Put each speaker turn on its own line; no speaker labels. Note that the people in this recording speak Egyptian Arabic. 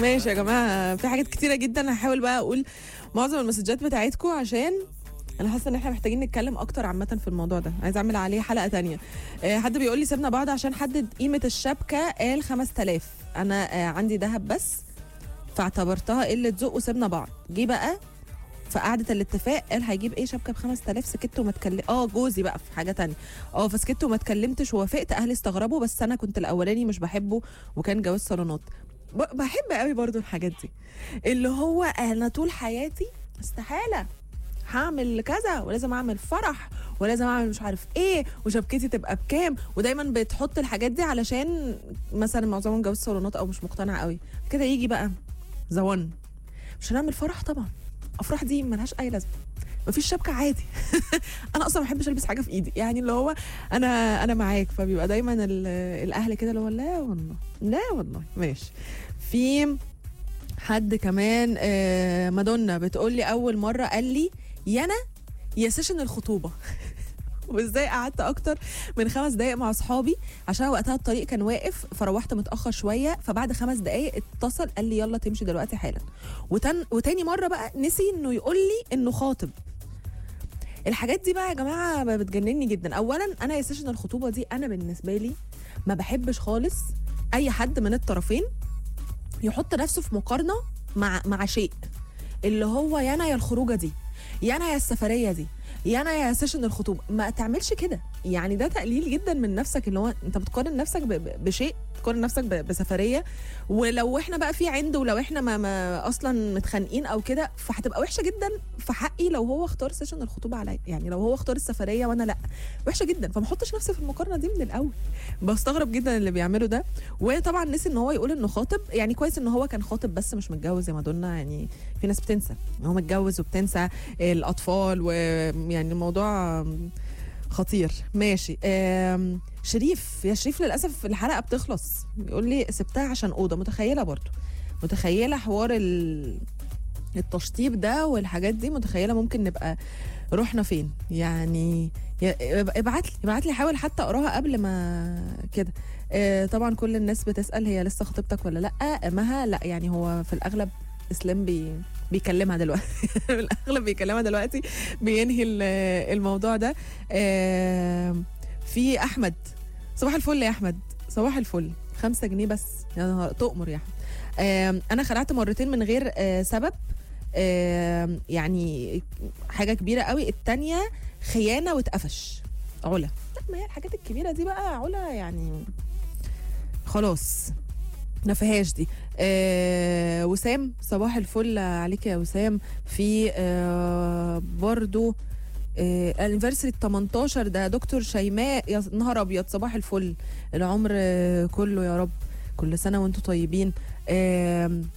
ماشي يا جماعه في حاجات كتيره جدا هحاول بقى اقول معظم المسجات بتاعتكم عشان انا حاسه ان احنا محتاجين نتكلم اكتر عامه في الموضوع ده عايز اعمل عليه حلقه تانية آه، حد بيقول لي سيبنا بعض عشان حدد قيمه الشبكه قال 5000 انا آه، عندي ذهب بس فاعتبرتها قله ذوق وسيبنا بعض جه بقى في قعده الاتفاق قال هيجيب ايه شبكه ب 5000 سكت وما اتكلم اه جوزي بقى في حاجه تانية اه فسكت وما اتكلمتش ووافقت اهلي استغربوا بس انا كنت الاولاني مش بحبه وكان جواز صالونات ب- بحب قوي برضو الحاجات دي اللي هو انا طول حياتي استحاله هعمل كذا ولازم اعمل فرح ولازم اعمل مش عارف ايه وشبكتي تبقى بكام ودايما بتحط الحاجات دي علشان مثلا معظمهم جواز صالونات او مش مقتنع قوي كده يجي بقى زوان مش هنعمل فرح طبعا افراح دي ملهاش اي لازمه مفيش شبكه عادي انا اصلا ما بحبش البس حاجه في ايدي يعني اللي هو انا انا معاك فبيبقى دايما ال- الاهل كده اللي هو لا والله لا والله ماشي في حد كمان آه، مادونا بتقول لي اول مره قال لي يا انا يا سيشن الخطوبه وازاي قعدت اكتر من خمس دقايق مع اصحابي عشان وقتها الطريق كان واقف فروحت متاخر شويه فبعد خمس دقايق اتصل قال لي يلا تمشي دلوقتي حالا وتن وتاني مره بقى نسي انه يقول لي انه خاطب الحاجات دي بقى يا جماعه بتجنني جدا اولا انا يا سيشن الخطوبه دي انا بالنسبه لي ما بحبش خالص اي حد من الطرفين يحط نفسه في مقارنه مع مع شيء اللي هو يا انا يا الخروجه دي يا انا يا السفريه دي يا انا يا سيشن الخطوبه ما تعملش كده يعني ده تقليل جدا من نفسك اللي هو انت بتقارن نفسك ب- ب- بشيء تقارن نفسك ب- بسفريه ولو احنا بقى في عند ولو احنا ما, ما اصلا متخانقين او كده فهتبقى وحشه جدا في حقي لو هو اختار سيشن الخطوبه عليا يعني لو هو اختار السفريه وانا لا وحشه جدا فما احطش نفسي في المقارنه دي من الاول بستغرب جدا اللي بيعمله ده وطبعا نسي ان هو يقول انه خاطب يعني كويس ان هو كان خاطب بس مش متجوز زي ما قلنا يعني في ناس بتنسى ان هو متجوز وبتنسى الاطفال ويعني الموضوع خطير ماشي آم، شريف يا شريف للاسف الحلقه بتخلص بيقول لي سبتها عشان اوضه متخيله برضو متخيله حوار ال... التشطيب ده والحاجات دي متخيله ممكن نبقى رحنا فين يعني يا- ابعت لي ابعت لي حاول حتى اقراها قبل ما كده آه، طبعا كل الناس بتسال هي لسه خطيبتك ولا لا مها لا يعني هو في الاغلب اسلام بي بيكلمها دلوقتي في الاغلب بيكلمها دلوقتي بينهي ال- الموضوع ده آه، في احمد صباح الفل يا احمد صباح الفل خمسة جنيه بس يا نهار تؤمر يا احمد آه، انا خلعت مرتين من غير آه، سبب آه، يعني حاجه كبيره قوي التانية خيانه واتقفش علا لا ما هي الحاجات الكبيره دي بقى علا يعني خلاص ما فيهاش دي آه وسام صباح الفل عليك يا وسام في آه برضو آه الانفرسري 18 ده دكتور شيماء يا نهار ابيض صباح الفل العمر آه كله يا رب كل سنه وانتم طيبين آه